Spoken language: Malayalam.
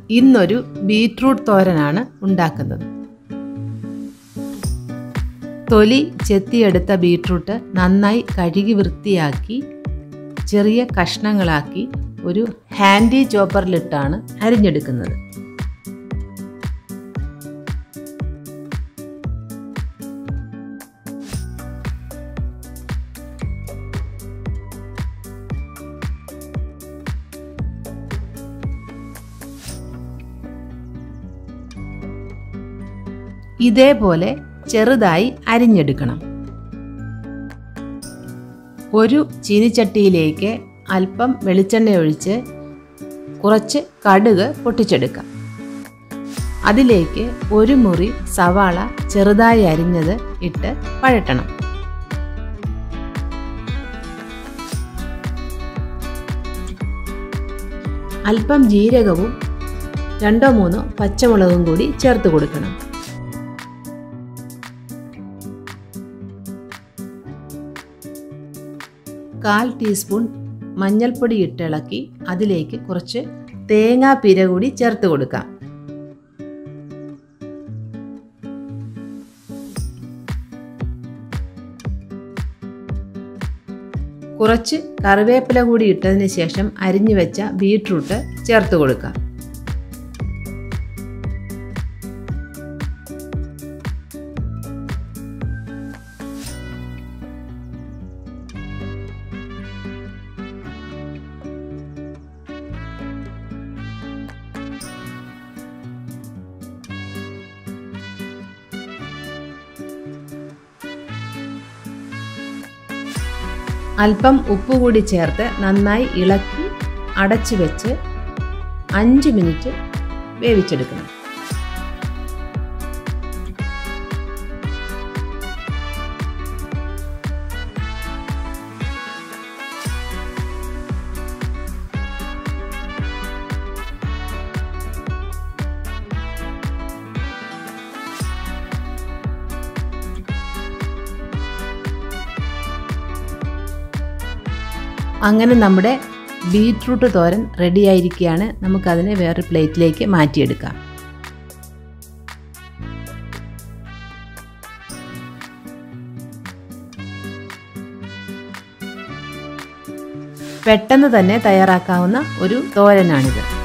ഇന്നൊരു ബീറ്റ്റൂട്ട് തോരനാണ് ഉണ്ടാക്കുന്നത് തൊലി ചെത്തിയെടുത്ത ബീറ്റ്റൂട്ട് നന്നായി കഴുകി വൃത്തിയാക്കി ചെറിയ കഷ്ണങ്ങളാക്കി ഒരു ഹാൻഡി ചോപ്പറിലിട്ടാണ് അരിഞ്ഞെടുക്കുന്നത് ഇതേപോലെ ചെറുതായി അരിഞ്ഞെടുക്കണം ഒരു ചീനിച്ചട്ടിയിലേക്ക് അല്പം വെളിച്ചെണ്ണ ഒഴിച്ച് കുറച്ച് കടുക് പൊട്ടിച്ചെടുക്കാം അതിലേക്ക് ഒരു മുറി സവാള ചെറുതായി അരിഞ്ഞത് ഇട്ട് വഴറ്റണം അല്പം ജീരകവും രണ്ടോ മൂന്നോ പച്ചമുളകും കൂടി ചേർത്ത് കൊടുക്കണം കാൽ ടീസ്പൂൺ മഞ്ഞൾപ്പൊടി ഇട്ടിളക്കി അതിലേക്ക് കുറച്ച് തേങ്ങാ പിര കൂടി ചേർത്ത് കൊടുക്കാം കുറച്ച് കറിവേപ്പില കൂടി ഇട്ടതിന് ശേഷം അരിഞ്ഞു വെച്ച ബീട്രൂട്ട് ചേർത്ത് കൊടുക്കാം അല്പം ഉപ്പ് കൂടി ചേർത്ത് നന്നായി ഇളക്കി അടച്ചു വെച്ച് അഞ്ച് മിനിറ്റ് വേവിച്ചെടുക്കണം അങ്ങനെ നമ്മുടെ ബീറ്റ്റൂട്ട് തോരൻ റെഡിയായിരിക്കുകയാണ് നമുക്കതിനെ വേറൊരു പ്ലേറ്റിലേക്ക് മാറ്റിയെടുക്കാം പെട്ടെന്ന് തന്നെ തയ്യാറാക്കാവുന്ന ഒരു തോരനാണിത്